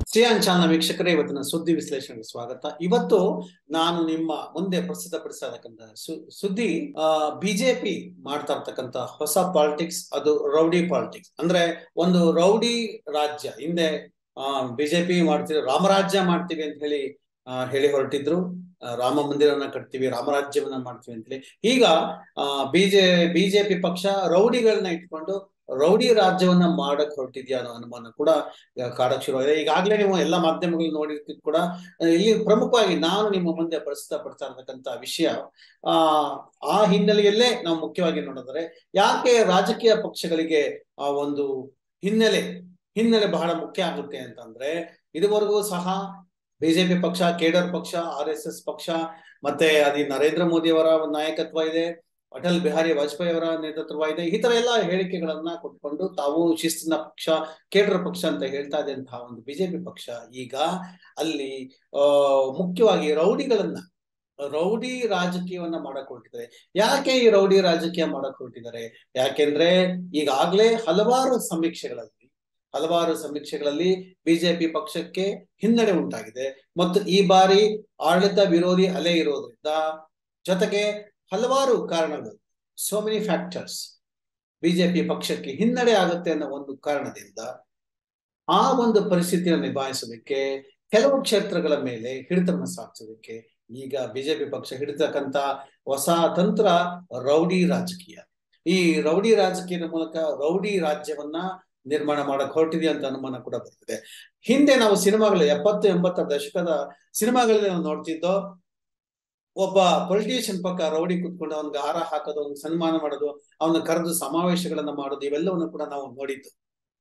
Xi'an channel ವೀಕ್ಷಕರೇ ಇವತ್ತಿನ ಸುದ್ದಿ ವಿಶ್ಲೇಷಣೆಗೆ ಸ್ವಾಗತ ಇವತ್ತು ನಾನು ನಿಮ್ಮ ಮುಂದೆ ಪ್ರಸ್ತುತಪಡಿಸತಕ್ಕಂತ ಸುದ್ದಿ ಆ ಬಿಜೆಪಿ ಮಾಡ್ತಾ ಇರ್ತಕ್ಕಂತ ಹೊಸ ಪಾಲಿಟಿಕ್ಸ್ ಅದು ರೌಡಿ ಪಾಲಿಟಿಕ್ಸ್ ಅಂದ್ರೆ ಒಂದು ರೌಡಿ ರಾಜ್ಯ ಹಿಂದೆ ಆ ಬಿಜೆಪಿ ಮಾಡ್ತೀವಿ ರಾಮರಾಜ್ಯ ಮಾಡ್ತೀವಿ ಅಂತ ಹೇಳಿ ಆ ಹೇಳಿ ಹೊರಟಿದ್ರು ರಾಮ ಮಂದಿರವನ್ನ ಕಟ್ತೀವಿ ರಾಮರಾಜ್ಯವನ್ನ ಮಾಡ್ತೀವಿ ಅಂತ ಹೇಳಿ ಈಗ ಆ ಬಿಜೆ ಬಿಜೆಪಿ ಪಕ್ಷ ರೌಡಿಗಳನ್ನ ಇಟ್ಕೊಂಡು ರೌಡಿ ರಾಜ್ಯವನ್ನ ಮಾಡಕ್ ಹೊರಟಿದ್ಯಾ ಅನ್ನೋ ಅನುಮಾನ ಕೂಡ ಕಾಡಕ್ ಶುರುವಾಗಿದೆ ಈಗಾಗಲೇ ನೀವು ಎಲ್ಲ ಮಾಧ್ಯಮಗಳು ನೋಡಿರ್ತಿದ್ ಕೂಡ ಇಲ್ಲಿ ಪ್ರಮುಖವಾಗಿ ನಾನು ನಿಮ್ಮ ಮುಂದೆ ಪ್ರಸ್ತುತ ಪಡ್ತಾ ಇರ್ತಕ್ಕಂತ ವಿಷಯ ಆ ಆ ಹಿನ್ನೆಲೆಯಲ್ಲೇ ನಾವು ಮುಖ್ಯವಾಗಿ ನೋಡಿದ್ರೆ ಯಾಕೆ ರಾಜಕೀಯ ಪಕ್ಷಗಳಿಗೆ ಆ ಒಂದು ಹಿನ್ನೆಲೆ ಹಿನ್ನೆಲೆ ಬಹಳ ಮುಖ್ಯ ಆಗುತ್ತೆ ಅಂತಂದ್ರೆ ಇದುವರೆಗೂ ಸಹ ಬಿಜೆಪಿ ಪಕ್ಷ ಕೇಡರ್ ಪಕ್ಷ ಆರ್ ಎಸ್ ಎಸ್ ಪಕ್ಷ ಮತ್ತೆ ಅದಿ ನರೇಂದ್ರ ಮೋದಿ ಅವರ ನಾಯಕತ್ವ ಇದೆ ಅಟಲ್ ಬಿಹಾರಿ ವಾಜಪೇಯಿ ಅವರ ನೇತೃತ್ವ ಇದೆ ಈ ತರ ಎಲ್ಲ ಹೇಳಿಕೆಗಳನ್ನ ಕೊಟ್ಕೊಂಡು ತಾವು ಶಿಸ್ತಿನ ಪಕ್ಷ ಕೇಂದ್ರ ಪಕ್ಷ ಅಂತ ಹೇಳ್ತಾ ಇದ್ದಂತಹ ಒಂದು ಬಿಜೆಪಿ ಪಕ್ಷ ಈಗ ಅಲ್ಲಿ ಆ ಮುಖ್ಯವಾಗಿ ರೌಡಿಗಳನ್ನ ರೌಡಿ ರಾಜಕೀಯವನ್ನ ಮಾಡಕ್ ಹೊರಟಿದ್ದಾರೆ ಯಾಕೆ ಈ ರೌಡಿ ರಾಜಕೀಯ ಮಾಡಕ್ ಹೊರಟಿದ್ದಾರೆ ಯಾಕೆಂದ್ರೆ ಈಗಾಗ್ಲೇ ಹಲವಾರು ಸಮೀಕ್ಷೆಗಳಲ್ಲಿ ಹಲವಾರು ಸಮೀಕ್ಷೆಗಳಲ್ಲಿ ಬಿಜೆಪಿ ಪಕ್ಷಕ್ಕೆ ಹಿನ್ನಡೆ ಉಂಟಾಗಿದೆ ಮತ್ತು ಈ ಬಾರಿ ಆಡಳಿತ ವಿರೋಧಿ ಅಲೆ ಇರೋದ್ರಿಂದ ಜೊತೆಗೆ ಹಲವಾರು ಕಾರಣಗಳು ಸೋ ಮೆನಿ ಫ್ಯಾಕ್ಟರ್ಸ್ ಬಿಜೆಪಿ ಪಕ್ಷಕ್ಕೆ ಹಿನ್ನಡೆ ಆಗುತ್ತೆ ಅನ್ನೋ ಒಂದು ಕಾರಣದಿಂದ ಆ ಒಂದು ಪರಿಸ್ಥಿತಿಯನ್ನು ನಿಭಾಯಿಸೋದಕ್ಕೆ ಕೆಲವು ಕ್ಷೇತ್ರಗಳ ಮೇಲೆ ಹಿಡಿತವನ್ನು ಸಾಧಿಸೋದಕ್ಕೆ ಈಗ ಬಿಜೆಪಿ ಪಕ್ಷ ಹಿಡಿತಕ್ಕಂತ ಹೊಸ ತಂತ್ರ ರೌಡಿ ರಾಜಕೀಯ ಈ ರೌಡಿ ರಾಜಕೀಯದ ಮೂಲಕ ರೌಡಿ ರಾಜ್ಯವನ್ನ ನಿರ್ಮಾಣ ಮಾಡಕ್ ಹೊರಟಿದೆ ಅಂತ ಅನುಮಾನ ಕೂಡ ಬರ್ತದೆ ಹಿಂದೆ ನಾವು ಸಿನಿಮಾಗಳು ಎಪ್ಪತ್ತು ಎಂಬತ್ತರ ದಶಕದ ಸಿನಿಮಾಗಳಲ್ಲಿ ನಾವು ನೋಡ್ತಿದ್ದೋ ಒಬ್ಬ ಪೊಲಿಟಿಷಿಯನ್ ಪಕ್ಕ ರೌಡಿ ಕುತ್ಕೊಂಡು ಅವನ್ಗೆ ಹಾರ ಹಾಕೋದು ಅವ್ನಿಗೆ ಸನ್ಮಾನ ಮಾಡೋದು ಅವನ ಕರೆದು ಸಮಾವೇಶಗಳನ್ನ ಮಾಡೋದು ಇವೆಲ್ಲವನ್ನು ಕೂಡ ನಾವು ನೋಡಿದ್ದು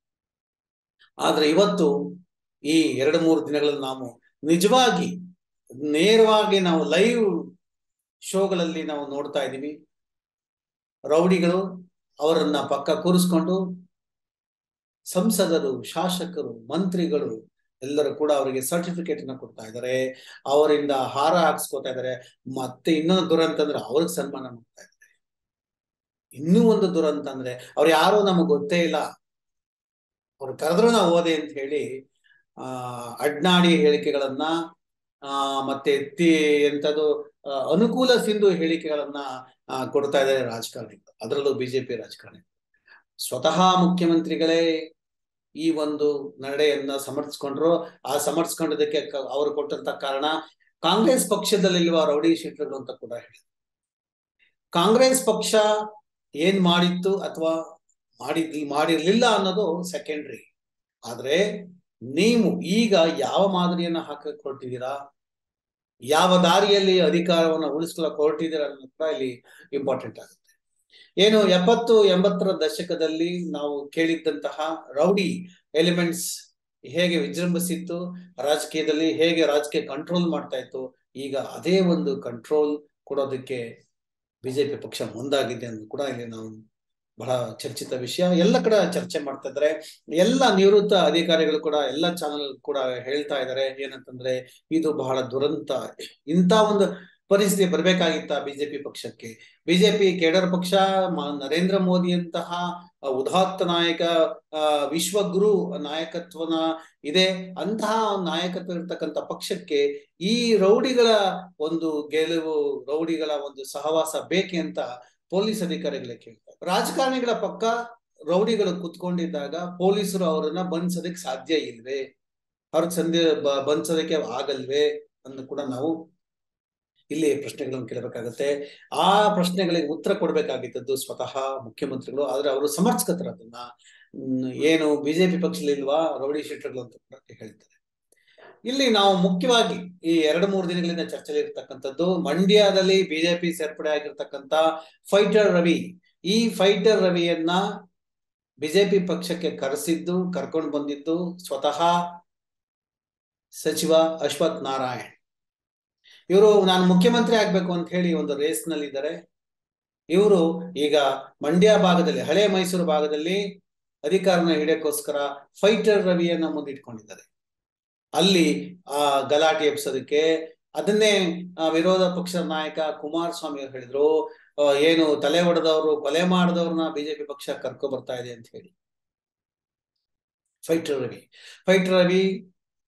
ಆದ್ರೆ ಇವತ್ತು ಈ ಎರಡು ಮೂರು ದಿನಗಳಲ್ಲಿ ನಾವು ನಿಜವಾಗಿ ನೇರವಾಗಿ ನಾವು ಲೈವ್ ಶೋಗಳಲ್ಲಿ ನಾವು ನೋಡ್ತಾ ಇದ್ದೀವಿ ರೌಡಿಗಳು ಅವರನ್ನ ಪಕ್ಕ ಕೂರಿಸ್ಕೊಂಡು ಸಂಸದರು ಶಾಸಕರು ಮಂತ್ರಿಗಳು ಎಲ್ಲರೂ ಕೂಡ ಅವರಿಗೆ ಸರ್ಟಿಫಿಕೇಟ್ ಅನ್ನ ಕೊಡ್ತಾ ಇದ್ದಾರೆ ಅವರಿಂದ ಹಾರ ಹಾಕ್ಸ್ಕೊತಾ ಇದ್ದಾರೆ ಮತ್ತೆ ಇನ್ನೊಂದು ದುರಂತ ಅಂದ್ರೆ ಅವ್ರಿಗೆ ಸನ್ಮಾನ ಮಾಡ್ತಾ ಇದ್ದಾರೆ ಇನ್ನೂ ಒಂದು ದುರಂತ ಅಂದ್ರೆ ಅವ್ರು ಯಾರೋ ನಮಗ್ ಗೊತ್ತೇ ಇಲ್ಲ ಅವ್ರು ಕರೆದ್ರು ನಾವು ಓದೆ ಅಂತ ಹೇಳಿ ಆ ಅಡ್ನಾಡಿ ಹೇಳಿಕೆಗಳನ್ನ ಆ ಮತ್ತೆ ತಿ ಎಂತದು ಅನುಕೂಲ ಸಿಂಧು ಹೇಳಿಕೆಗಳನ್ನ ಕೊಡ್ತಾ ಇದ್ದಾರೆ ರಾಜಕಾರಣಿಗಳು ಅದರಲ್ಲೂ ಬಿಜೆಪಿ ರಾಜಕಾರಣಿ ಸ್ವತಃ ಮುಖ್ಯಮಂತ್ರಿಗಳೇ ಈ ಒಂದು ನಡೆಯನ್ನ ಸಮರ್ಥಿಸ್ಕೊಂಡ್ರು ಆ ಸಮರ್ಥಿಸ್ಕೊಂಡಿದ್ದಕ್ಕೆ ಅವರು ಕೊಟ್ಟಂತ ಕಾರಣ ಕಾಂಗ್ರೆಸ್ ಪಕ್ಷದಲ್ಲಿರುವ ರೌಡಿ ಶೀಟರ್ಗಳು ಅಂತ ಕೂಡ ಹೇಳಿ ಕಾಂಗ್ರೆಸ್ ಪಕ್ಷ ಏನ್ ಮಾಡಿತ್ತು ಅಥವಾ ಮಾಡಿದ್ ಮಾಡಿರ್ಲಿಲ್ಲ ಅನ್ನೋದು ಸೆಕೆಂಡ್ರಿ ಆದ್ರೆ ನೀವು ಈಗ ಯಾವ ಮಾದರಿಯನ್ನ ಹಾಕಕ್ ಹೊರಟಿದ್ದೀರಾ ಯಾವ ದಾರಿಯಲ್ಲಿ ಅಧಿಕಾರವನ್ನ ಉಳಿಸ್ಕೊಳಕ್ ಹೊರಟಿದ್ದೀರಾ ಅನ್ನೋದು ಕೂಡ ಇಲ್ಲಿ ಇಂಪಾರ್ಟೆಂಟ್ ಆಗುತ್ತೆ ಏನು ಎಪ್ಪತ್ತು ಎಂಬತ್ತರ ದಶಕದಲ್ಲಿ ನಾವು ಕೇಳಿದ್ದಂತಹ ರೌಡಿ ಎಲಿಮೆಂಟ್ಸ್ ಹೇಗೆ ವಿಜೃಂಭಿಸಿತ್ತು ರಾಜಕೀಯದಲ್ಲಿ ಹೇಗೆ ರಾಜಕೀಯ ಕಂಟ್ರೋಲ್ ಮಾಡ್ತಾ ಇತ್ತು ಈಗ ಅದೇ ಒಂದು ಕಂಟ್ರೋಲ್ ಕೊಡೋದಕ್ಕೆ ಬಿಜೆಪಿ ಪಕ್ಷ ಮುಂದಾಗಿದೆ ಅಂತ ಕೂಡ ಇಲ್ಲಿ ನಾವು ಬಹಳ ಚರ್ಚಿತ ವಿಷಯ ಎಲ್ಲ ಕಡೆ ಚರ್ಚೆ ಮಾಡ್ತಾ ಇದ್ದಾರೆ ಎಲ್ಲ ನಿವೃತ್ತ ಅಧಿಕಾರಿಗಳು ಕೂಡ ಎಲ್ಲ ಚಾನೆಲ್ ಕೂಡ ಹೇಳ್ತಾ ಇದ್ದಾರೆ ಏನಂತಂದ್ರೆ ಇದು ಬಹಳ ದುರಂತ ಇಂಥ ಒಂದು ಪರಿಸ್ಥಿತಿ ಬರ್ಬೇಕಾಗಿತ್ತ ಬಿಜೆಪಿ ಪಕ್ಷಕ್ಕೆ ಬಿಜೆಪಿ ಕೇಡರ್ ಪಕ್ಷ ನರೇಂದ್ರ ಮೋದಿ ಅಂತಹ ಉದಾತ್ತ ನಾಯಕ ವಿಶ್ವಗುರು ನಾಯಕತ್ವನ ಇದೆ ಅಂತಹ ನಾಯಕತ್ವ ಇರ್ತಕ್ಕಂಥ ಪಕ್ಷಕ್ಕೆ ಈ ರೌಡಿಗಳ ಒಂದು ಗೆಲುವು ರೌಡಿಗಳ ಒಂದು ಸಹವಾಸ ಬೇಕೆ ಅಂತ ಪೊಲೀಸ್ ಅಧಿಕಾರಿಗಳೇ ಕೇಳ್ತಾರೆ ರಾಜಕಾರಣಿಗಳ ಪಕ್ಕ ರೌಡಿಗಳು ಕುತ್ಕೊಂಡಿದ್ದಾಗ ಪೊಲೀಸರು ಅವರನ್ನ ಬಂಧಿಸೋದಕ್ಕೆ ಸಾಧ್ಯ ಇಲ್ವೇ ಅವ್ರಿಗೆ ಸಂಧಿ ಬಂಧಿಸೋದಕ್ಕೆ ಆಗಲ್ವೇ ಅನ್ನು ಕೂಡ ನಾವು ಇಲ್ಲಿ ಪ್ರಶ್ನೆಗಳನ್ನು ಕೇಳಬೇಕಾಗತ್ತೆ ಆ ಪ್ರಶ್ನೆಗಳಿಗೆ ಉತ್ತರ ಕೊಡ್ಬೇಕಾಗಿದ್ದದ್ದು ಸ್ವತಃ ಮುಖ್ಯಮಂತ್ರಿಗಳು ಆದ್ರೆ ಅವರು ಸಮರ್ಥಕತರ ಅದನ್ನ ಏನು ಬಿಜೆಪಿ ಪಕ್ಷದಲ್ಲಿ ಇಲ್ವಾ ರೌಡಿ ಶೀಟರ್ಗಳು ಅಂತ ಕೂಡ ಹೇಳ್ತಾರೆ ಇಲ್ಲಿ ನಾವು ಮುಖ್ಯವಾಗಿ ಈ ಎರಡು ಮೂರು ದಿನಗಳಿಂದ ಚರ್ಚೆಯಲ್ಲಿ ಇರ್ತಕ್ಕಂಥದ್ದು ಮಂಡ್ಯದಲ್ಲಿ ಬಿಜೆಪಿ ಸೇರ್ಪಡೆ ಆಗಿರ್ತಕ್ಕಂಥ ಫೈಟರ್ ರವಿ ಈ ಫೈಟರ್ ರವಿಯನ್ನ ಬಿಜೆಪಿ ಪಕ್ಷಕ್ಕೆ ಕರೆಸಿದ್ದು ಕರ್ಕೊಂಡು ಬಂದಿದ್ದು ಸ್ವತಃ ಸಚಿವ ಅಶ್ವಥ್ ನಾರಾಯಣ್ ಇವರು ನಾನು ಮುಖ್ಯಮಂತ್ರಿ ಆಗ್ಬೇಕು ಅಂತ ಹೇಳಿ ಒಂದು ರೇಸ್ ನಲ್ಲಿ ಇದ್ದಾರೆ ಇವರು ಈಗ ಮಂಡ್ಯ ಭಾಗದಲ್ಲಿ ಹಳೆ ಮೈಸೂರು ಭಾಗದಲ್ಲಿ ಅಧಿಕಾರನ ಹಿಡಿಯಕ್ಕೋಸ್ಕರ ಫೈಟರ್ ರವಿಯನ್ನ ಮುಂದಿಟ್ಕೊಂಡಿದ್ದಾರೆ ಅಲ್ಲಿ ಆ ಗಲಾಟೆ ಎಬ್ಸೋದಕ್ಕೆ ಅದನ್ನೇ ವಿರೋಧ ಪಕ್ಷದ ನಾಯಕ ಕುಮಾರಸ್ವಾಮಿ ಅವರು ಹೇಳಿದ್ರು ಏನು ತಲೆ ಹೊಡೆದವರು ಕೊಲೆ ಮಾಡಿದವ್ರನ್ನ ಬಿಜೆಪಿ ಪಕ್ಷ ಕರ್ಕೊ ಬರ್ತಾ ಇದೆ ಅಂತ ಹೇಳಿ ಫೈಟರ್ ರವಿ ಫೈಟರ್ ರವಿ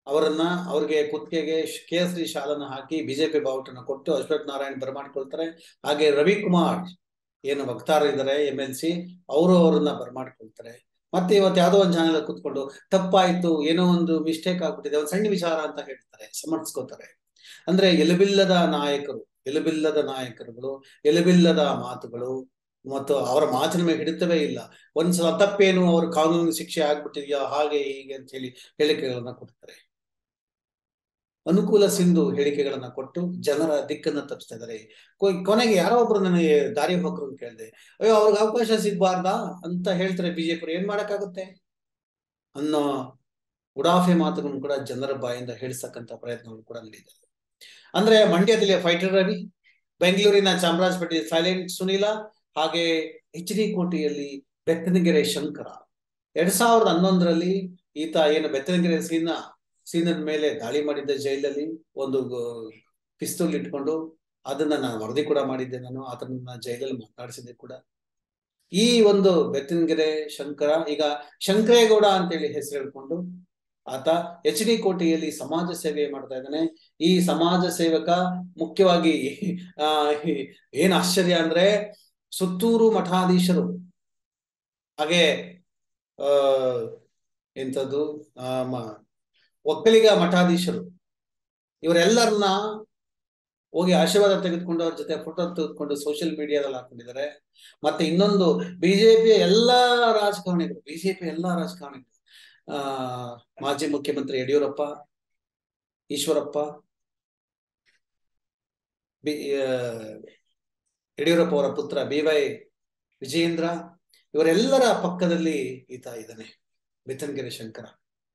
ಅವರನ್ನ ಅವ್ರಿಗೆ ಕುತ್ತಿಗೆಗೆ ಕೇಸರಿ ಶಾಲನ್ನ ಹಾಕಿ ಬಿಜೆಪಿ ಬಾವುಟನ ಕೊಟ್ಟು ಅಶ್ವಥ್ ನಾರಾಯಣ್ ಬರಮಾಡ್ಕೊಳ್ತಾರೆ ಹಾಗೆ ರವಿಕುಮಾರ್ ಏನು ವಕ್ತಾರ ಇದ್ದಾರೆ ಎಂ ಎಲ್ ಸಿ ಅವರು ಅವರನ್ನ ಬರಮಾಡ್ಕೊಳ್ತಾರೆ ಮತ್ತೆ ಇವತ್ತು ಯಾವ್ದೋ ಒಂದು ಚಾನೆಲ್ ಕುತ್ಕೊಂಡು ತಪ್ಪಾಯ್ತು ಏನೋ ಒಂದು ಮಿಸ್ಟೇಕ್ ಆಗ್ಬಿಟ್ಟಿದೆ ಒಂದು ಸಣ್ಣ ವಿಚಾರ ಅಂತ ಹೇಳ್ತಾರೆ ಸಮರ್ಥಿಸ್ಕೋತಾರೆ ಅಂದ್ರೆ ಎಲುಬಿಲ್ಲದ ನಾಯಕರು ಎಲುಬಿಲ್ಲದ ನಾಯಕರುಗಳು ಎಲುಬಿಲ್ಲದ ಮಾತುಗಳು ಮತ್ತು ಅವರ ಮಾತಿನ ಮೇಲೆ ಹಿಡಿತವೇ ಇಲ್ಲ ಒಂದ್ಸಲ ತಪ್ಪೇನು ಅವ್ರ ಕಾನೂನು ಶಿಕ್ಷೆ ಆಗ್ಬಿಟ್ಟಿದ್ಯಾ ಹಾಗೆ ಹೀಗೆ ಅಂತ ಹೇಳಿ ಹೇಳಿಕೆಗಳನ್ನ ಕೊಡ್ತಾರೆ ಅನುಕೂಲ ಸಿಂಧು ಹೇಳಿಕೆಗಳನ್ನ ಕೊಟ್ಟು ಜನರ ದಿಕ್ಕನ್ನ ತಪ್ಪಿಸ್ತಾ ಇದ್ದಾರೆ ಕೊ- ಕೊನೆಗೆ ಯಾರೋ ಒಬ್ರು ನನಗೆ ದಾರಿ ಹೋಗ್ರು ಅಂತ ಕೇಳಿದೆ ಅಯ್ಯೋ ಅವ್ರಿಗೆ ಅವಕಾಶ ಸಿಗ್ಬಾರ್ದಾ ಅಂತ ಹೇಳ್ತಾರೆ ಬಿಜೆಪಿ ಏನ್ ಮಾಡಕ್ಕಾಗುತ್ತೆ ಅನ್ನೋ ಉಡಾಫೆ ಮಾತುಗಳನ್ನು ಕೂಡ ಜನರ ಬಾಯಿಂದ ಹೇಳಿಸ್ತಕ್ಕಂತ ಪ್ರಯತ್ನಗಳು ಕೂಡ ನಡೀತದೆ ಅಂದ್ರೆ ಮಂಡ್ಯದಲ್ಲಿ ಫೈಟರ್ ರವಿ ಬೆಂಗಳೂರಿನ ಚಾಮರಾಜಪೇಟೆ ಸೈಲೆಂಟ್ ಸುನೀಲ ಹಾಗೆ ಎಚ್ ಡಿ ಕೋಟೆಯಲ್ಲಿ ಬೆತ್ತನಗೆರೆ ಶಂಕರ ಎರಡ್ ಸಾವಿರದ ಹನ್ನೊಂದರಲ್ಲಿ ಈತ ಏನು ಬೆತ್ತನಗೆರೆ ಸೀನ ಸೀನದ ಮೇಲೆ ದಾಳಿ ಮಾಡಿದ್ದ ಜೈಲಲ್ಲಿ ಒಂದು ಪಿಸ್ತೂಲ್ ಇಟ್ಕೊಂಡು ಅದನ್ನ ನಾನು ವರದಿ ಕೂಡ ಮಾಡಿದ್ದೆ ನಾನು ಆತನನ್ನ ಜೈಲಲ್ಲಿ ಮಾತನಾಡಿಸಿದ್ದೆ ಕೂಡ ಈ ಒಂದು ಬೆತ್ತನಗೆರೆ ಶಂಕರ ಈಗ ಶಂಕರೇಗೌಡ ಅಂತೇಳಿ ಹೆಸರು ಹೇಳ್ಕೊಂಡು ಆತ ಎಚ್ ಡಿ ಕೋಟೆಯಲ್ಲಿ ಸಮಾಜ ಸೇವೆ ಮಾಡ್ತಾ ಇದ್ದಾನೆ ಈ ಸಮಾಜ ಸೇವಕ ಮುಖ್ಯವಾಗಿ ಆ ಏನ್ ಆಶ್ಚರ್ಯ ಅಂದ್ರೆ ಸುತ್ತೂರು ಮಠಾಧೀಶರು ಹಾಗೆ ಆ ಎಂಥದ್ದು ಆ ಮ- ಒಕ್ಕಲಿಗ ಮಠಾಧೀಶರು ಇವರೆಲ್ಲರನ್ನ ಹೋಗಿ ಆಶೀರ್ವಾದ ತೆಗೆದುಕೊಂಡು ಅವ್ರ ಜೊತೆ ಫೋಟೋ ತೆಗೆದುಕೊಂಡು ಸೋಷಿಯಲ್ ಮೀಡಿಯಾದಲ್ಲಿ ಹಾಕೊಂಡಿದ್ದಾರೆ ಮತ್ತೆ ಇನ್ನೊಂದು ಬಿಜೆಪಿಯ ಎಲ್ಲಾ ರಾಜಕಾರಣಿಗಳು ಬಿಜೆಪಿ ಎಲ್ಲಾ ರಾಜಕಾರಣಿಗಳು ಆ ಮಾಜಿ ಮುಖ್ಯಮಂತ್ರಿ ಯಡಿಯೂರಪ್ಪ ಈಶ್ವರಪ್ಪ ಬಿ ಆ, ಯಡಿಯೂರಪ್ಪ ಅವರ ಪುತ್ರ ಬಿ ವೈ ವಿಜಯೇಂದ್ರ ಇವರೆಲ್ಲರ ಪಕ್ಕದಲ್ಲಿ ಈತ ಇದ್ದಾನೆ ಬೆತ್ತನಗೆರೆ ಶಂಕರ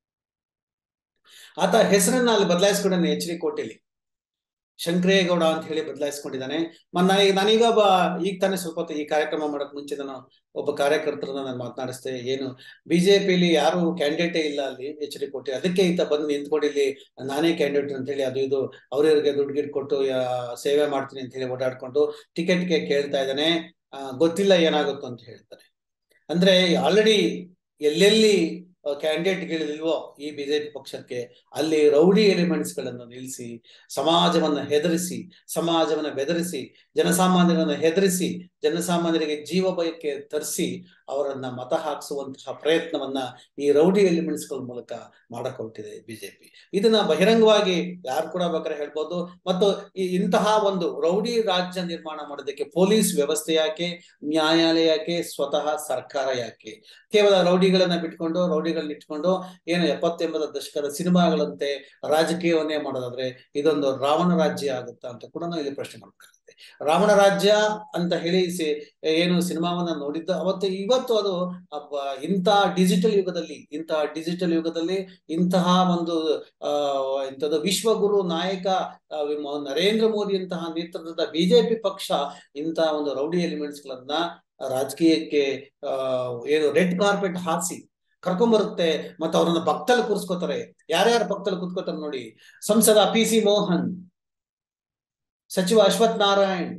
ಆತ ಹೆಸರನ್ನ ಅಲ್ಲಿ ಬದಲಾಯಿಸ್ಕೊಂಡಾನೆ ಎಚ್ ಡಿ ಕೋಟೆಯಲ್ಲಿ ಶಂಕರೇಗೌಡ ಅಂತ ಹೇಳಿ ಬದಲಾಯಿಸ್ಕೊಂಡಿದ್ದಾನೆ ಮನ್ನ ಈಗ ನಾನೀಗ ಒಬ್ಬ ಈಗ ತಾನೇ ಸ್ವಲ್ಪ ಹೊತ್ತು ಈ ಕಾರ್ಯಕ್ರಮ ಮಾಡಕ್ ಮುಂಚೆ ನಾನು ಒಬ್ಬ ಕಾರ್ಯಕರ್ತರನ್ನ ನಾನು ಮಾತನಾಡಿಸ್ದೆ ಏನು ಬಿಜೆಪಿಲಿ ಯಾರು ಕ್ಯಾಂಡಿಡೇಟೇ ಇಲ್ಲ ಅಲ್ಲಿ ಎಚ್ ಡಿ ಕೋಟೆ ಅದಕ್ಕೆ ಈತ ಬಂದು ನಿಂತ್ಕೊಂಡು ಇಲ್ಲಿ ನಾನೇ ಕ್ಯಾಂಡಿಡೇಟ್ ಅಂತ ಹೇಳಿ ಅದು ಇದು ಅವ್ರವ್ರಿಗೆ ದುಡ್ಡು ಗಿಡ್ ಕೊಟ್ಟು ಯಾ- ಸೇವೆ ಮಾಡ್ತೀನಿ ಅಂತ ಹೇಳಿ ಓಡಾಡ್ಕೊಂಡು ಟಿಕೆಟ್ಗೆ ಕೇಳ್ತಾ ಇದ್ದಾನೆ ಆ, ಗೊತ್ತಿಲ್ಲ ಏನಾಗುತ್ತೋ ಅಂತ ಹೇಳ್ತಾರೆ ಅಂದ್ರೆ ಆಲ್ರೆಡಿ ಎಲ್ಲೆಲ್ಲಿ ಕ್ಯಾಂಡಿಡೇಟ್ಗಳಿಲ್ವೋ ಈ ಬಿಜೆಪಿ ಪಕ್ಷಕ್ಕೆ ಅಲ್ಲಿ ರೌಡಿ ಎಲಿಮೆಂಟ್ಸ್ ಗಳನ್ನು ನಿಲ್ಲಿಸಿ ಸಮಾಜವನ್ನ ಹೆದರಿಸಿ ಸಮಾಜವನ್ನ ಬೆದರಿಸಿ ಜನಸಾಮಾನ್ಯರನ್ನ ಹೆದರಿಸಿ ಜನಸಾಮಾನ್ಯರಿಗೆ ಜೀವ ಭಯಕ್ಕೆ ತರಿಸಿ ಅವರನ್ನ ಮತ ಹಾಕಿಸುವಂತಹ ಪ್ರಯತ್ನವನ್ನ ಈ ರೌಡಿ ಎಲಿಮೆಂಟ್ಸ್ ಗಳ ಮೂಲಕ ಮಾಡಕೊಟ್ಟಿದೆ ಬಿಜೆಪಿ ಇದನ್ನ ಬಹಿರಂಗವಾಗಿ ಯಾರು ಕೂಡ ಬೇಕಾದ್ರೆ ಹೇಳ್ಬೋದು ಮತ್ತು ಈ ಇಂತಹ ಒಂದು ರೌಡಿ ರಾಜ್ಯ ನಿರ್ಮಾಣ ಮಾಡೋದಕ್ಕೆ ಪೊಲೀಸ್ ವ್ಯವಸ್ಥೆ ಯಾಕೆ ನ್ಯಾಯಾಲಯ ಯಾಕೆ ಸ್ವತಃ ಸರ್ಕಾರ ಯಾಕೆ ಕೇವಲ ರೌಡಿಗಳನ್ನ ಬಿಟ್ಕೊಂಡು ರೌಡಿಗಳನ್ನ ಇಟ್ಕೊಂಡು ಏನು ಎಪ್ಪತ್ತೆಂಬತ್ತರ ದಶಕದ ಸಿನಿಮಾಗಳಂತೆ ರಾಜಕೀಯವನ್ನೇ ಮಾಡೋದಾದ್ರೆ ಇದೊಂದು ರಾವಣ ರಾಜ್ಯ ಆಗುತ್ತಾ ಅಂತ ಕೂಡ ನಾವು ಇಲ್ಲಿ ಪ್ರಶ್ನೆ ಮಾಡ್ಬೇಕಾಗುತ್ತೆ ರಾವಣ ರಾಜ್ಯ ಅಂತ ಹೇಳಿ ಸಿ- ಏನು ಸಿನಿಮಾವನ್ನ ನೋಡಿದ್ದು ಅವತ್ತು ಇವತ್ತು ಅದು ಅಬ್ಬ ಇಂಥ ಡಿಜಿಟಲ್ ಯುಗದಲ್ಲಿ ಇಂತಹ ಡಿಜಿಟಲ್ ಯುಗದಲ್ಲಿ ಇಂತಹ ಒಂದು ಆ ಇಂಥದ್ದು ವಿಶ್ವಗುರು ನಾಯಕ ಆ, ವಿಮ- ನರೇಂದ್ರ ಮೋದಿ ಅಂತಹ ನೇತೃತ್ವದ ಬಿಜೆಪಿ ಪಕ್ಷ ಇಂತಹ ಒಂದು ರೌಡಿ ಎಲಿಮೆಂಟ್ಸ್ ಗಳನ್ನ ರಾಜಕೀಯಕ್ಕೆ ಆ ಏನು ರೆಡ್ ಕಾರ್ಪೆಟ್ ಹಾಸಿ ಕರ್ಕೊಂಬರುತ್ತೆ ಮತ್ತೆ ಅವ್ರನ್ನ ಪಕ್ಕದಲ್ಲಿ ಕೂರಿಸ್ಕೋತಾರೆ ಯಾರ್ಯಾರ ಪಕ್ಕದಲ್ಲಿ ಕೂತ್ಕೋತಾರೆ ನೋಡಿ ಸಂಸದ ಪಿ ಸಿ ಮೋಹನ್ ಸಚಿವ ಅಶ್ವಥ್ ನಾರಾಯಣ್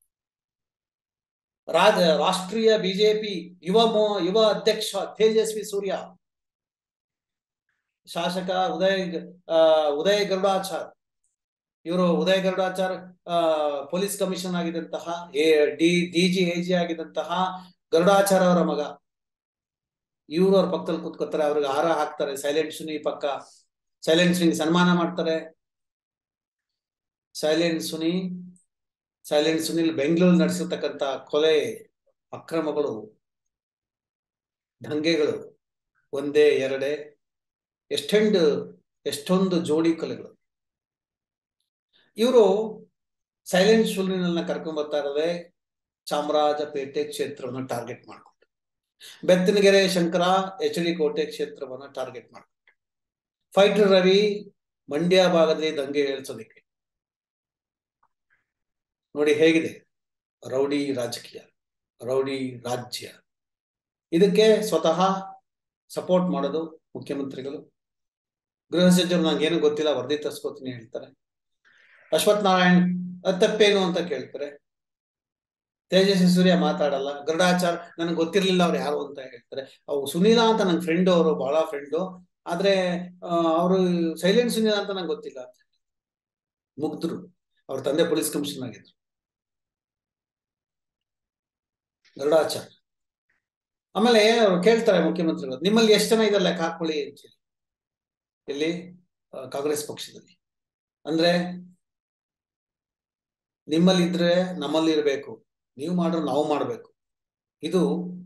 ರಾಜ ರಾಷ್ಟ್ರೀಯ ಬಿಜೆಪಿ ಯುವ ಮೋ ಯುವ ಅಧ್ಯಕ್ಷ ತೇಜಸ್ವಿ ಸೂರ್ಯ ಶಾಸಕ ಉದಯ್ ಗ- ಆ, ಉದಯ್ ಗರುಡಾಚಾರ್ ಇವರು ಉದಯ್ ಗರುಡಾಚಾರ್ ಆ ಪೊಲೀಸ್ ಕಮಿಷನ್ ಆಗಿದ್ದಂತಹ A D D G A G ಆಗಿದ್ದಂತಹ ಗರುಡಾಚಾರ್ ಅವರ ಮಗ ಇವರು ಅವ್ರ ಪಕ್ಕದಲ್ಲಿ ಕೂತ್ಕೋತಾರೆ ಅವ್ರಿಗೆ ಹಾರ ಹಾಕ್ತಾರೆ ಸೈಲೆಂಟ್ ಸುನಿ ಪಕ್ಕ ಸೈಲೆಂಟ್ ಸುನಿ ಸನ್ಮಾನ ಮಾಡ್ತಾರೆ ಸೈಲೆಂಟ್ ಸುನಿ ಸೈಲೆಂಟ್ ಸುನಿಲ್ ಬೆಂಗಳೂರು ನಡೆಸಿರ್ತಕ್ಕಂತ ಕೊಲೆ ಅಕ್ರಮಗಳು ದಂಗೆಗಳು ಒಂದೇ ಎರಡೇ ಎಷ್ಟೊಂದು ಎಷ್ಟೊಂದು ಜೋಡಿ ಕೊಲೆಗಳು ಇವರು ಸೈಲೆಂಟ್ ಸುನಿಲ್ನ ಕರ್ಕೊಂಡ್ ಬರ್ತಾ ಇರೋದೇ ಚಾಮರಾಜಪೇಟೆ ಕ್ಷೇತ್ರವನ್ನು ಟಾರ್ಗೆಟ್ ಮಾಡ್ಕೊಂಡು ಬೆತ್ತನಗೆರೆ ಶಂಕರ ಎಚ್ ಡಿ ಕೋಟೆ ಕ್ಷೇತ್ರವನ್ನ ಟಾರ್ಗೆಟ್ ಮಾಡ್ಕೊಂಡು ಫೈಟರ್ ರವಿ ಮಂಡ್ಯ ಭಾಗದಲ್ಲಿ ದಂಗೆ ಏಳ್ಸೋದಿಕ್ಕೆ ನೋಡಿ ಹೇಗಿದೆ ರೌಡಿ ರಾಜಕೀಯ ರೌಡಿ ರಾಜ್ಯ ಇದಕ್ಕೆ ಸ್ವತಃ ಸಪೋರ್ಟ್ ಮಾಡೋದು ಮುಖ್ಯಮಂತ್ರಿಗಳು ಗೃಹ ಸಚಿವರು ನಂಗೇನು ಗೊತ್ತಿಲ್ಲ ವರದಿ ತರ್ಸ್ಕೊತೀನಿ ಹೇಳ್ತಾರೆ ಅಶ್ವಥ್ ನಾರಾಯಣ್ ಅದ್ ತಪ್ಪೇನು ಅಂತ ಕೇಳ್ತಾರೆ ತೇಜಸ್ವಿ ಸೂರ್ಯ ಮಾತಾಡಲ್ಲ ಗರುಡಾಚಾರ್ ನನಗೆ ಗೊತ್ತಿರ್ಲಿಲ್ಲ ಅವ್ರು ಯಾರು ಅಂತ ಹೇಳ್ತಾರೆ ಅವು ಸುನೀಲಾ ಅಂತ ನನ್ನ ಫ್ರೆಂಡ್ ಅವರು ಬಹಳ ಫ್ರೆಂಡು ಆದ್ರೆ ಅವರು ಸೈಲೆಂಟ್ ಸುನಿಲ್ ಅಂತ ನಂಗೆ ಗೊತ್ತಿಲ್ಲ ಮುಗ್ದ್ರು ಅವ್ರ ತಂದೆ ಪೊಲೀಸ್ ಕಮಿಷನರ್ ಆಗಿದ್ರು ಗರುಡಾಚಾರ್ ಆಮೇಲೆ ಅವ್ರು ಕೇಳ್ತಾರೆ ಮುಖ್ಯಮಂತ್ರಿಗಳು ನಿಮ್ಮಲ್ಲಿ ಎಷ್ಟು ಜನ ಇದೆ ಲೆಕ್ಕ ಹಾಕೊಳ್ಳಿ ಅಂತ ಹೇಳಿ ಇಲ್ಲಿ ಆ, ಕಾಂಗ್ರೆಸ್ ಪಕ್ಷದಲ್ಲಿ ಅಂದ್ರೆ ನಿಮ್ಮಲ್ಲಿ ಇದ್ರೆ ನಮ್ಮಲ್ಲಿ ಇರ್ಬೇಕು ನೀವು ಮಾಡ್ರೆ ನಾವು ಮಾಡ್ಬೇಕು ಇದು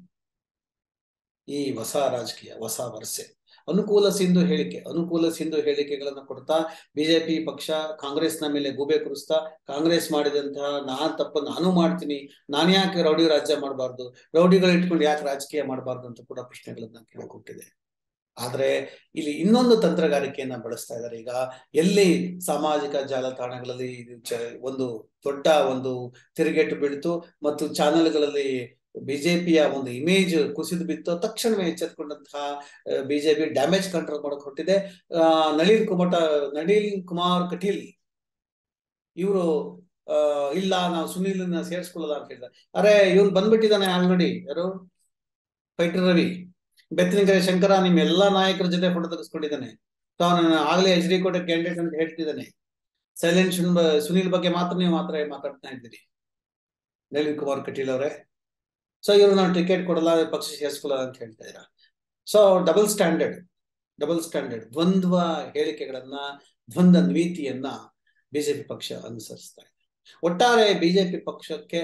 ಈ ಹೊಸ ರಾಜಕೀಯ ಹೊಸ ವರಸೆ ಅನುಕೂಲ ಸಿಂಧು ಹೇಳಿಕೆ ಅನುಕೂಲ ಸಿಂಧು ಹೇಳಿಕೆಗಳನ್ನ ಕೊಡ್ತಾ ಬಿಜೆಪಿ ಪಕ್ಷ ಕಾಂಗ್ರೆಸ್ನ ಮೇಲೆ ಗೂಬೆ ಕುರಿಸ್ತಾ ಕಾಂಗ್ರೆಸ್ ಮಾಡಿದಂತಹ ನಾನ್ ತಪ್ಪು ನಾನು ಮಾಡ್ತೀನಿ ನಾನು ಯಾಕೆ ರೌಡಿ ರಾಜ್ಯ ಮಾಡಬಾರ್ದು ರೌಡಿಗಳು ಇಟ್ಕೊಂಡು ಯಾಕೆ ರಾಜಕೀಯ ಮಾಡಬಾರ್ದು ಅಂತ ಕೂಡ ಪ್ರಶ್ನೆಗಳನ್ನ ಕೇಳಿಕೊಟ್ಟಿದೆ ಆದ್ರೆ ಇಲ್ಲಿ ಇನ್ನೊಂದು ತಂತ್ರಗಾರಿಕೆಯನ್ನ ಬಳಸ್ತಾ ಇದ್ದಾರೆ ಈಗ ಎಲ್ಲಿ ಸಾಮಾಜಿಕ ಜಾಲತಾಣಗಳಲ್ಲಿ ಇದು ಚ- ಒಂದು ದೊಡ್ಡ ಒಂದು ತಿರುಗೇಟು ಬೀಳ್ತು ಮತ್ತು ಚಾನೆಲ್ಗಳಲ್ಲಿ ಬಿಜೆಪಿಯ ಒಂದು ಇಮೇಜ್ ಕುಸಿದು ಬಿತ್ತು ತಕ್ಷಣವೇ ಎಚ್ಚೆತ್ಕೊಂಡಂತಹ ಬಿಜೆಪಿ ಡ್ಯಾಮೇಜ್ ಕಂಟ್ರೋಲ್ ಮಾಡಕ್ ಹೊರಟಿದೆ ಆ ನಳಿನ್ ಕುಮಟ ನಳಿನ್ ಕುಮಾರ್ ಕಟೀಲ್ ಇವರು ಆ ಇಲ್ಲ ನಾವು ಸುನೀಲ್ನ ಸೇರಿಸ್ಕೊಳ್ಳಲ್ಲ ಅಂತ ಹೇಳಿದ್ದಾರೆ ಅರೆ ಇವ್ನು ಬಂದ್ಬಿಟ್ಟಿದ್ದಾನೆ ಆಲ್ರೆಡಿ ಯಾರು ಫೈಟರ್ ರವಿ ಬೆತ್ತನಕೆರೆ ಶಂಕರ ನಿಮ್ ಎಲ್ಲಾ ನಾಯಕರ ಜೊತೆ ಫೋಟೋ ತೆಗೆಸ್ಕೊಂಡಿದ್ದಾನೆ ತಾನು ಆಗ್ಲೇ ಎಚ್ ಡಿ ಕೋಟೆ ಕ್ಯಾಂಡಿಡೇಟ್ ಅಂತ ಹೇಳ್ತಿದ್ದಾನೆ ಸೈಲೆಂಟ್ ಸುನೀಲ್ ಬಗ್ಗೆ ಮಾತ್ರ ನೀವು ಮಾತ್ರ ಮಾತಾಡ್ತಾ ಇದ್ದೀರಿ ನಳಿನ್ ಕುಮಾರ್ ಕಟೀಲ್ ಅವರೇ ಸೊ ಇವರು ನಾವು ಟಿಕೆಟ್ ಕೊಡಲ್ಲ ಪಕ್ಷ ಸೇರಿಸ್ಕೊಳ್ಳಲ್ಲ ಅಂತ ಹೇಳ್ತಾ ಇದ್ದೀರಾ so double standard double standard ದ್ವಂದ್ವ ಹೇಳಿಕೆಗಳನ್ನ ದ್ವಂದ್ವ ನೀತಿಯನ್ನ ಬಿಜೆಪಿ ಪಕ್ಷ ಅನುಸರಿಸ್ತಾ ಇದೆ ಒಟ್ಟಾರೆ ಬಿಜೆಪಿ ಪಕ್ಷಕ್ಕೆ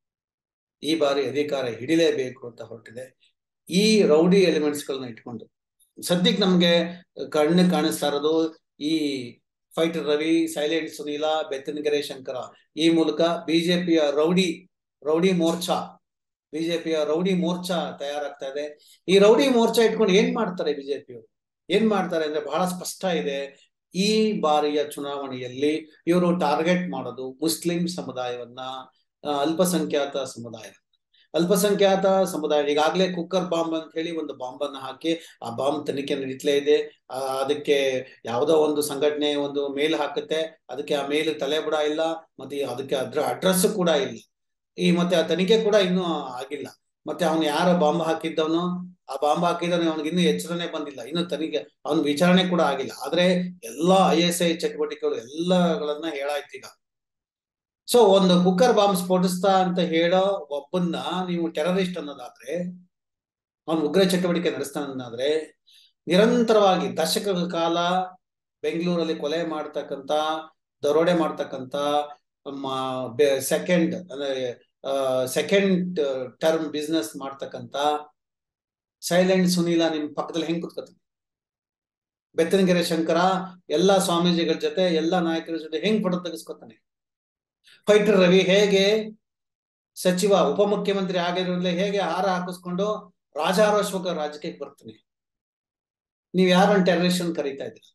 ಈ ಬಾರಿ ಅಧಿಕಾರ ಹಿಡಿಲೇಬೇಕು ಅಂತ ಹೊರಟಿದೆ ಈ ರೌಡಿ ಎಲಿಮೆಂಟ್ಸ್ ಗಳನ್ನ ಇಟ್ಕೊಂಡು ಸದ್ಯಕ್ಕೆ ನಮ್ಗೆ ಕಣ್ಣು ಕಾಣಿಸ್ತಾ ಇರೋದು ಈ ಫೈಟರ್ ರವಿ ಸೈಲೆಂಟ್ ಸುನೀಲ ಬೆತ್ತನಗೆರೆ ಶಂಕರ ಈ ಮೂಲಕ ಬಿಜೆಪಿಯ ರೌಡಿ ರೌಡಿ ಮೋರ್ಚಾ ಬಿಜೆಪಿಯ ರೌಡಿ ಮೋರ್ಚಾ ತಯಾರಾಗ್ತಾ ಇದೆ ಈ ರೌಡಿ ಮೋರ್ಚಾ ಇಟ್ಕೊಂಡು ಏನ್ ಮಾಡ್ತಾರೆ ಬಿಜೆಪಿಯವರು ಏನ್ ಮಾಡ್ತಾರೆ ಅಂದ್ರೆ ಬಹಳ ಸ್ಪಷ್ಟ ಇದೆ ಈ ಬಾರಿಯ ಚುನಾವಣೆಯಲ್ಲಿ ಇವರು ಟಾರ್ಗೆಟ್ ಮಾಡೋದು ಮುಸ್ಲಿಂ ಸಮುದಾಯವನ್ನ ಆ, ಅಲ್ಪಸಂಖ್ಯಾತ ಸಮುದಾಯ ಅಲ್ಪಸಂಖ್ಯಾತ ಸಮುದಾಯ ಈಗಾಗಲೇ ಕುಕ್ಕರ್ ಬಾಂಬ್ ಅಂತ ಹೇಳಿ ಒಂದು ಬಾಂಬ್ ಅನ್ನ ಹಾಕಿ ಆ ಬಾಂಬ್ ತನಿಖೆ ನಡೀತ್ಲೇ ಇದೆ ಆ, ಅದಕ್ಕೆ ಯಾವುದೋ ಒಂದು ಸಂಘಟನೆ ಒಂದು ಮೇಲ್ ಹಾಕುತ್ತೆ ಅದಕ್ಕೆ ಆ ಮೇಲ್ ತಲೆಬುಡ ಇಲ್ಲ ಮತ್ತೆ ಅದಕ್ಕೆ ಅದ್ರ ಅಡ್ರೆಸ್ ಕೂಡ ಇಲ್ಲ ಈ ಮತ್ತೆ ಆ ತನಿಖೆ ಕೂಡ ಇನ್ನೂ ಆಗಿಲ್ಲ ಮತ್ತೆ ಅವನು ಯಾರ ಬಾಂಬ್ ಹಾಕಿದ್ದವನು ಆ ಬಾಂಬ್ ಹಾಕಿದವನು ಅವನಿಗೆ ಇನ್ನೂ ಎಚ್ಚರನೆ ಬಂದಿಲ್ಲ ಇನ್ನು ತನಿಖೆ ಅವನ ವಿಚಾರಣೆ ಕೂಡ ಆಗಿಲ್ಲ ಆದ್ರೆ ಎಲ್ಲಾ ಐ ಎಸ್ ಐ ಚಟುವಟಿಕೆಗಳು ಎಲ್ಲಗಳನ್ನ ಹೇಳಾಯ್ತು ಈಗ ಸೊ ಒಂದು ಕುಕ್ಕರ್ ಬಾಂಬ್ ಸ್ಫೋಟಿಸ್ತಾ ಅಂತ ಹೇಳೋ ಒಬ್ಬನ್ನ ನೀವು ಟೆರರಿಸ್ಟ್ ಅನ್ನೋದಾದ್ರೆ ಅವನು ಉಗ್ರ ಚಟುವಟಿಕೆ ನಡೆಸ್ತಾನನ್ನಾದ್ರೆ ನಿರಂತರವಾಗಿ ದಶಕಗಳ ಕಾಲ ಬೆಂಗಳೂರಲ್ಲಿ ಕೊಲೆ ಮಾಡ್ತಕ್ಕಂತ ದರೋಡೆ ಮಾಡ್ತಕ್ಕಂತ ಸೆಕೆಂಡ್ ಅಂದ್ರೆ ಸೆಕೆಂಡ್ ಟರ್ಮ್ ಬಿಸ್ನೆಸ್ ಮಾಡ್ತಕ್ಕಂತ ಸೈಲೆಂಟ್ ಸುನೀಲ ನಿಮ್ ಪಕ್ಕದಲ್ಲಿ ಹೆಂಗ್ ಕುತ್ಕೋತಾನೆ ಬೆತ್ತನಗೆರೆ ಶಂಕರ ಎಲ್ಲಾ ಸ್ವಾಮೀಜಿಗಳ ಜೊತೆ ಎಲ್ಲಾ ನಾಯಕರ ಜೊತೆ ಹೆಂಗ್ ಫೋಟೋ ತೆಗೆಸ್ಕೊತಾನೆ ಫೈಟರ್ ರವಿ ಹೇಗೆ ಸಚಿವ ಉಪಮುಖ್ಯಮಂತ್ರಿ ಆಗಿರೋದ್ರಲ್ಲಿ ಹೇಗೆ ಹಾರ ಹಾಕಿಸ್ಕೊಂಡು ರಾಜಾರೋಶ್ವಕ ರಾಜಕೀಯಕ್ಕೆ ಬರ್ತಾನೆ ನೀವ್ ಯಾರನ್ನ ಟೆರರಿಸ್ಟ್ ಅಂತ ಕರೀತಾ ಇದ್ದೀರ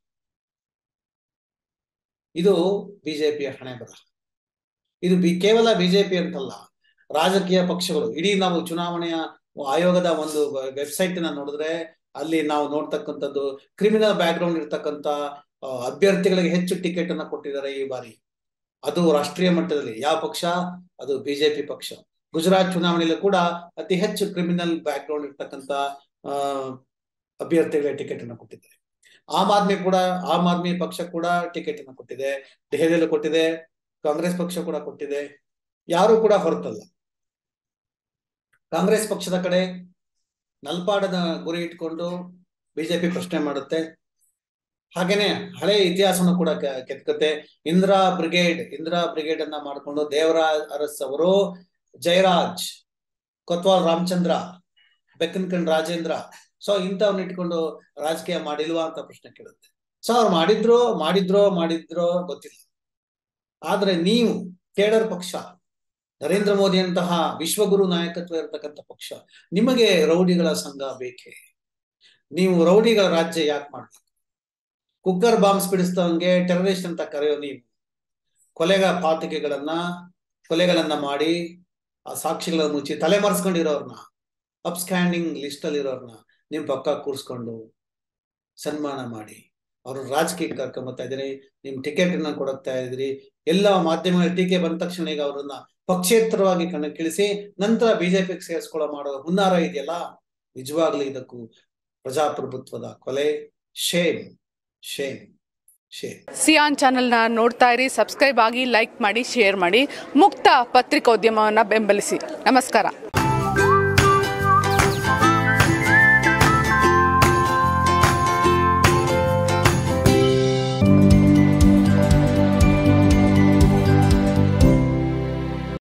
ಇದು ಬಿಜೆಪಿಯ ಹಣೆ ಬರ ಇದು ಬಿ ಕೇವಲ ಬಿಜೆಪಿ ಅಂತಲ್ಲ ರಾಜಕೀಯ ಪಕ್ಷಗಳು ಇಡೀ ನಾವು ಚುನಾವಣೆಯ ಆಯೋಗದ ಒಂದು ವೆಬ್ಸೈಟ್ ನ ನೋಡಿದ್ರೆ ಅಲ್ಲಿ ನಾವು ನೋಡ್ತಕ್ಕಂಥದ್ದು ಕ್ರಿಮಿನಲ್ ಬ್ಯಾಕ್ ಗ್ರೌಂಡ್ ಇರ್ತಕ್ಕಂಥ ಆ, ಅಭ್ಯರ್ಥಿಗಳಿಗೆ ಹೆಚ್ಚು ಟಿಕೆಟ್ ಅನ್ನ ಕೊಟ್ಟಿದ್ದಾರೆ ಈ ಬಾರಿ ಅದು ರಾಷ್ಟ್ರೀಯ ಮಟ್ಟದಲ್ಲಿ ಯಾವ ಪಕ್ಷ ಅದು ಬಿಜೆಪಿ ಪಕ್ಷ ಗುಜರಾತ್ ಚುನಾವಣೆಯಲ್ಲಿ ಕೂಡ ಅತಿ ಹೆಚ್ಚು ಕ್ರಿಮಿನಲ್ ಬ್ಯಾಕ್ ಗ್ರೌಂಡ್ ಇರ್ತಕ್ಕಂಥ ಆ ಅಭ್ಯರ್ಥಿಗಳಿಗೆ ಟಿಕೆಟ್ ಅನ್ನು ಕೊಟ್ಟಿದ್ದಾರೆ ಆಮ್ ಆದ್ಮಿ ಕೂಡ ಆಮ್ ಆದ್ಮಿ ಪಕ್ಷ ಕೂಡ ಟಿಕೆಟ್ ಅನ್ನು ಕೊಟ್ಟಿದೆ ದೆಹಲಿಯಲ್ಲಿ ಕೊಟ್ಟಿದೆ ಕಾಂಗ್ರೆಸ್ ಪಕ್ಷ ಕೂಡ ಕೊಟ್ಟಿದೆ ಯಾರು ಕೂಡ ಹೊರತಲ್ಲ ಕಾಂಗ್ರೆಸ್ ಪಕ್ಷದ ಕಡೆ ನಲ್ಪಾಡದ ಗುರಿ ಇಟ್ಕೊಂಡು ಬಿಜೆಪಿ ಪ್ರಶ್ನೆ ಮಾಡುತ್ತೆ ಹಾಗೇನೆ ಹಳೆ ಇತಿಹಾಸವನ್ನು ಕೂಡ ಕೆ- ಕೆತ್ಕತ್ತೆ ಇಂದಿರಾ ಬ್ರಿಗೇಡ್ ಇಂದಿರಾ ಬ್ರಿಗೇಡ್ ಅನ್ನ ಮಾಡಿಕೊಂಡು ದೇವರಾಜ್ ಅರಸ್ ಅವರು ಜಯರಾಜ್ ಕೊತ್ವಾಲ್ ರಾಮಚಂದ್ರ ಬೆಕ್ಕನ್ಕಂಡ್ ರಾಜೇಂದ್ರ ಸೊ ಇಂಥವ್ನ ಇಟ್ಕೊಂಡು ರಾಜಕೀಯ ಮಾಡಿಲ್ವಾ ಅಂತ ಪ್ರಶ್ನೆ ಕೇಳುತ್ತೆ ಸೊ ಅವ್ರು ಮಾಡಿದ್ರು ಮಾಡಿದ್ರೋ ಮಾಡಿದ್ರೋ ಗೊತ್ತಿಲ್ಲ ಆದ್ರೆ ನೀವು ಕೇಡರ್ ಪಕ್ಷ ನರೇಂದ್ರ ಮೋದಿ ಅಂತಹ ವಿಶ್ವಗುರು ನಾಯಕತ್ವ ಇರತಕ್ಕಂಥ ಪಕ್ಷ ನಿಮಗೆ ರೌಡಿಗಳ ಸಂಘ ಬೇಕೇ ನೀವು ರೌಡಿಗಳ ರಾಜ್ಯ ಯಾಕೆ ಮಾಡ್ಬೇಕು ಕುಕ್ಕರ್ ಬಾಂಬ್ಸ್ ಬಿಡಿಸಿದವಂಗೆ ಟೆರರಿಸ್ಟ್ ಅಂತ ಕರೆಯೋ ನೀವು ಕೊಲೆಗ ಪಾತಿಕೆಗಳನ್ನ ಕೊಲೆಗಳನ್ನ ಮಾಡಿ ಆ ಸಾಕ್ಷಿಗಳನ್ನ ಮುಚ್ಚಿ ತಲೆಮರೆಸ್ಕೊಂಡಿರೋರ್ನ ಅಪ್ಸ್ಕ್ಯಾಂಡಿಂಗ್ ಲಿಸ್ಟ್ ಅಲ್ಲಿ ಇರೋರ್ನ ನಿಮ್ ಪಕ್ಕ ಕೂರ್ಸ್ಕೊಂಡು ಸನ್ಮಾನ ಮಾಡಿ ಅವ್ರ ರಾಜಕೀಯ ಕರ್ಕೊಂಬತ್ತಾ ಇದ್ದೀರಿ ನಿಮ್ ಟಿಕೆಟ್ ಅನ್ನ ಕೊಡಕ್ತಾ ಇದ್ರಿ ಎಲ್ಲ ಮಾಧ್ಯಮಗಳ ಟೀಕೆ ಬಂದ ತಕ್ಷಣ ಈಗ ಅವರನ್ನ ಪಕ್ಷೇತರವಾಗಿ ಕಣಕ್ಕಿಳಿಸಿ ನಂತರ ಬಿಜೆಪಿಗೆ ಸೇರಿಸ್ಕೊಳ್ಳೋ ಮಾಡೋ ಹುನ್ನಾರ ಇದೆಯಲ್ಲ ನಿಜವಾಗ್ಲೂ ಇದಕ್ಕೂ ಪ್ರಜಾಪ್ರಭುತ್ವದ ಕೊಲೆ ಶೇಮ್ ಶೇಮ್ ಶೇಮ್ ಸಿಯಾನ್ ಚಾನೆಲ್ನ ನೋಡ್ತಾ ಇರಿ ಸಬ್ಸ್ಕ್ರೈಬ್ ಆಗಿ ಲೈಕ್ ಮಾಡಿ ಶೇರ್ ಮಾಡಿ ಮುಕ್ತ ಪತ್ರಿಕೋದ್ಯಮವನ್ನು ಬೆಂಬಲಿಸಿ ನಮಸ್ಕಾರ